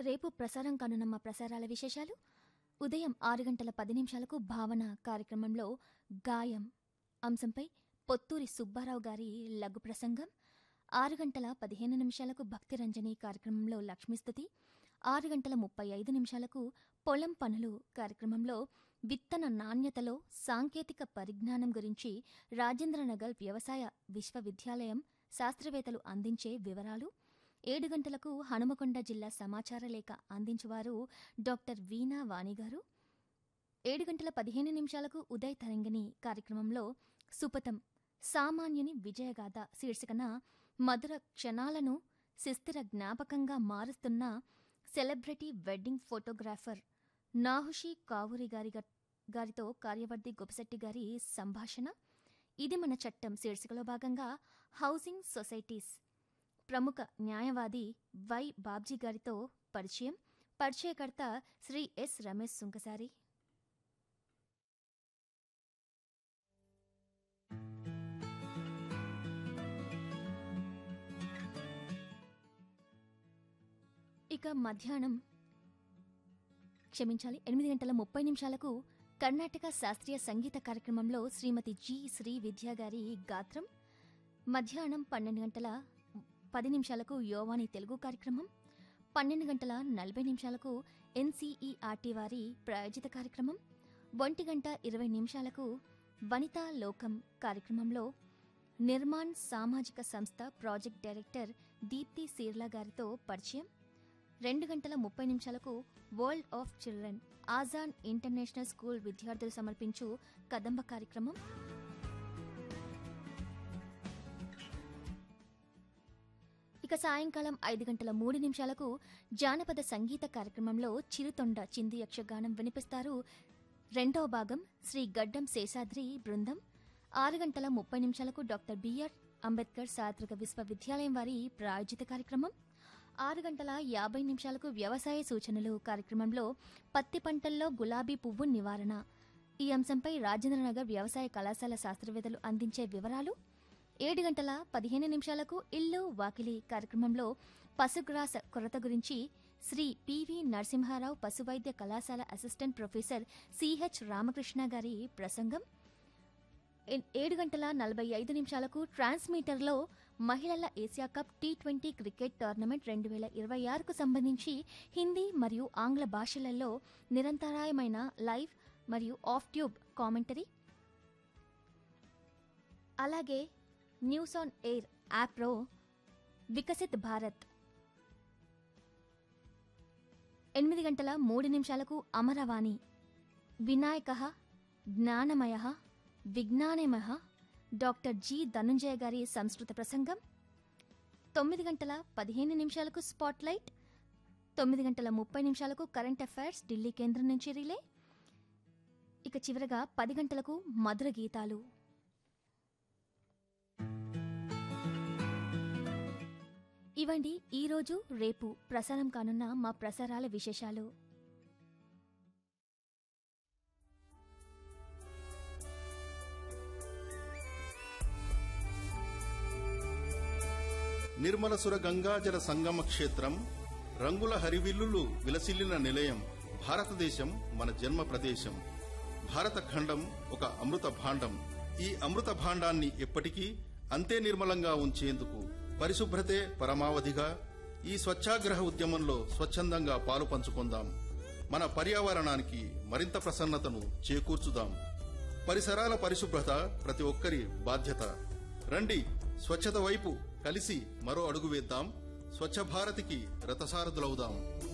రేపు ప్రసారం కానున్న మా ప్రసారాల విశేషాలు ఉదయం ఆరు గంటల పది నిమిషాలకు భావన కార్యక్రమంలో గాయం అంశంపై పొత్తూరి సుబ్బారావు గారి లఘు ప్రసంగం ఆరు గంటల పదిహేను నిమిషాలకు భక్తిరంజని కార్యక్రమంలో లక్ష్మీస్తుతి ఆరు గంటల ముప్పై ఐదు నిమిషాలకు పొలం పనులు కార్యక్రమంలో విత్తన నాణ్యతలో సాంకేతిక పరిజ్ఞానం గురించి రాజేంద్రనగర్ వ్యవసాయ విశ్వవిద్యాలయం శాస్త్రవేత్తలు అందించే వివరాలు ఏడు గంటలకు హనుమకొండ జిల్లా సమాచార లేఖ అందించేవారు డాక్టర్ వీణా వాణి గారు ఏడు గంటల పదిహేను నిమిషాలకు ఉదయ్ తరంగిణి కార్యక్రమంలో సుపతం సామాన్యుని విజయగాథ శీర్షికన మధుర క్షణాలను శిస్థిర జ్ఞాపకంగా మారుస్తున్న celebrity wedding photographer Nahushi Kavuri గారి గ- గారితో కార్యవర్తి గొప్పశెట్టి గారి సంభాషణ ఇది మన చట్టం శీర్షికలో భాగంగా హౌసింగ్ సొసైటీస్ ప్రముఖ న్యాయవాది వై బాబ్జీ గారితో పరిచయం పరిచయకర్త శ్రీ ఎస్ రమేష్ సుంకసారి ఇక మధ్యాహ్నం క్షమించాలి ఎనిమిది గంటల ముప్పై నిమిషాలకు కర్ణాటక శాస్త్రీయ సంగీత కార్యక్రమంలో శ్రీమతి జి శ్రీ విద్యా గారి గాత్రం మధ్యాహ్నం పన్నెండు గంటల పది నిమిషాలకు యోవాని తెలుగు కార్యక్రమం పన్నెండు గంటల నలభై నిమిషాలకు ఎన్సీఈఆర్టీ వారి ప్రాయోజిత కార్యక్రమం ఒంటి గంట ఇరవై నిమిషాలకు వనితా లోకం కార్యక్రమంలో నిర్మాణ్ సామాజిక సంస్థ ప్రాజెక్ట్ డైరెక్టర్ దీప్తి సీర్లా గారితో పరిచయం రెండు గంటల ముప్పై నిమిషాలకు world of children Azan international school విద్యార్థులు సమర్పించు కదంబ కార్యక్రమం ఇక సాయంకాలం ఐదు గంటల మూడు నిమిషాలకు జానపద సంగీత కార్యక్రమంలో చిరుతొండ చింది యక్షగానం వినిపిస్తారు రెండవ భాగం శ్రీ గడ్డం శేషాద్రి బృందం ఆరు గంటల ముప్పై నిమిషాలకు డాక్టర్ బిఆర్ అంబేద్కర్ సాత్రిక విశ్వవిద్యాలయం వారి ప్రాయోజిత కార్యక్రమం ఆరు గంటల యాభై నిమిషాలకు వ్యవసాయ సూచనలు కార్యక్రమంలో పత్తి పంటల్లో గులాబీ పువ్వు నివారణ ఈ అంశంపై రాజేంద్రనగర్ వ్యవసాయ కళాశాల శాస్త్రవేత్తలు అందించే వివరాలు ఏడు గంటల పదిహేను నిమిషాలకు ఇల్లు వాకిలి కార్యక్రమంలో పశుగ్రాస కొరత గురించి శ్రీ పివి నరసింహారావు పశువైద్య కళాశాల అసిస్టెంట్ ప్రొఫెసర్ సిహెచ్ రామకృష్ణ గారి ప్రసంగం ఏ- ఏడు గంటల నలభై ఐదు నిమిషాలకు ట్రాన్స్మీటర్లో మహిళల Asia cup T twenty cricket tournament రెండు వేల ఇరవై ఆరుకు సంబంధించి హిందీ మరియు ఆంగ్ల భాషలలో నిరంతరాయమైన లైవ్ మరియు ఆఫ్ ట్యూబ్ కామెంటరీ అలాగే న్యూస్ ఆన్ ఎయిర్ యాప్లో వికసిత్ భారత్ ఎనిమిది గంటల మూడు నిమిషాలకు అమరవాణి వినాయక జ్ఞానమయ విజ్ఞానమయ డాక్టర్ జి ధనుంజయ గారి సంస్కృత ప్రసంగం తొమ్మిది గంటల పదిహేను నిమిషాలకు స్పాట్లైట్ తొమ్మిది గంటల ముప్పై నిమిషాలకు కరెంట్ అఫైర్స్ ఢిల్లీ కేంద్రం నుంచి రిలే ఇక చివరగా పది గంటలకు మధుర గీతాలు ఇవండి ఈరోజు రేపు ప్రసారం కానున్న మా ప్రసారాల విశేషాలు నిర్మలసుర గంగాజల సంగమ క్షేత్రం రంగుల హరివిల్లులు విలసిల్లిన నిలయం భారతదేశం మన జన్మ ప్రదేశం భారత ఖండం ఒక అమృత భాండం ఈ అమృత భాండాన్ని ఎప్పటికీ అంతే నిర్మలంగా ఉంచేందుకు పరిశుభ్రతే పరమావధిగా ఈ స్వచ్ఛాగ్రహ ఉద్యమంలో స్వచ్ఛందంగా పాలు పంచుకుందాం మన పర్యావరణానికి మరింత ప్రసన్నతను చేకూర్చుదాం పరిసరాల పరిశుభ్రత ప్రతి ఒక్కరి బాధ్యత రండి స్వచ్ఛత వైపు కలిసి మరో అడుగు వేద్దాం స్వచ్ఛ భారత్కి రథసారథులవుదాం